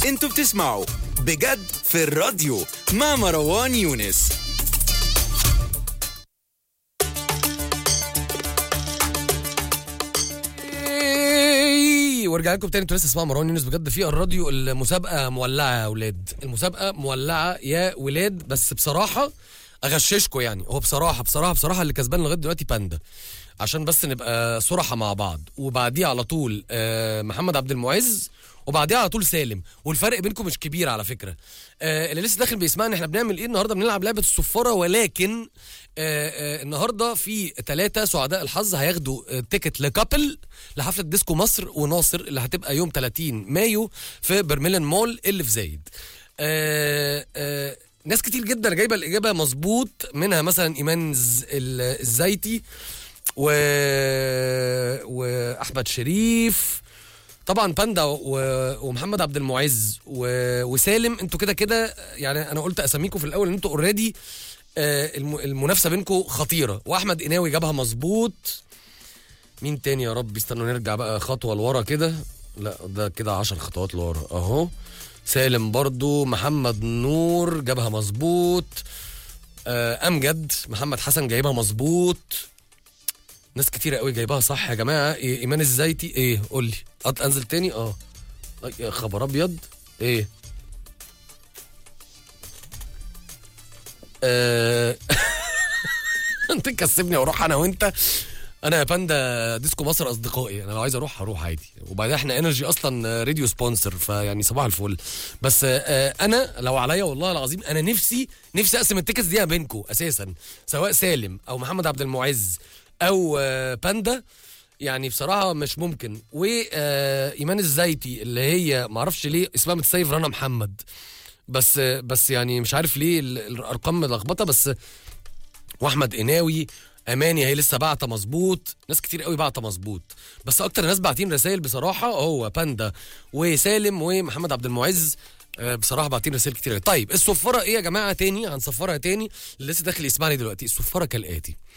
انتوا بتسمعوا بجد في الراديو مع مروان يونس إيه، ورجع لكم تاني انتوا لسه تسمعوا مروان يونس بجد في الراديو المسابقه مولعه يا ولاد المسابقه مولعه يا ولاد بس بصراحه اغششكم يعني هو بصراحه بصراحه بصراحه اللي كسبان لغايه دلوقتي باندا عشان بس نبقى صراحه مع بعض وبعديه على طول آه، محمد عبد المعز وبعديها على طول سالم والفرق بينكم مش كبير على فكره آه اللي لسه داخل بيسمعني احنا بنعمل ايه النهارده بنلعب لعبه الصفاره ولكن آه آه النهارده في ثلاثه سعداء الحظ هياخدوا آه تيكت لكابل لحفله ديسكو مصر وناصر اللي هتبقى يوم 30 مايو في برميلان مول اللي في زايد آه آه ناس كتير جدا جايبه الاجابه مظبوط منها مثلا ايمان ز- ال- الزيتي و... واحمد شريف طبعا باندا و... ومحمد عبد المعز و... وسالم انتوا كده كده يعني انا قلت اساميكم في الاول ان انتوا اوريدي الم... المنافسه بينكم خطيره واحمد قناوي جابها مظبوط مين تاني يا رب استنوا نرجع بقى خطوه لورا كده لا ده كده عشر خطوات لورا اهو سالم برضو محمد نور جابها مظبوط آه، امجد محمد حسن جايبها مظبوط ناس كتيرة قوي جايبها صح يا جماعه إيه ايمان الزيتي ايه قول لي أط- انزل تاني اه أي- يا خبر ابيض ايه آه، انت تكسبني واروح انا وانت انا يا باندا ديسكو مصر اصدقائي انا لو عايز اروح هروح عادي وبعدين احنا انرجي اصلا راديو سبونسر فيعني صباح الفل بس آه، انا لو عليا والله العظيم انا نفسي نفسي اقسم التيكتس دي بينكم اساسا سواء سالم او محمد عبد المعز او آه، باندا يعني بصراحه مش ممكن وايمان الزيتي اللي هي معرفش ليه اسمها متسيف رنا محمد بس بس يعني مش عارف ليه ال- الارقام ملخبطه بس واحمد قناوي اماني هي لسه باعته مظبوط ناس كتير قوي باعته مظبوط بس اكتر ناس باعتين رسائل بصراحه هو باندا وسالم ومحمد عبد المعز آه، بصراحه باعتين رسائل كتير قوي. طيب الصفاره ايه يا جماعه تاني هنصفرها تاني اللي لسه داخل يسمعني دلوقتي الصفاره كالاتي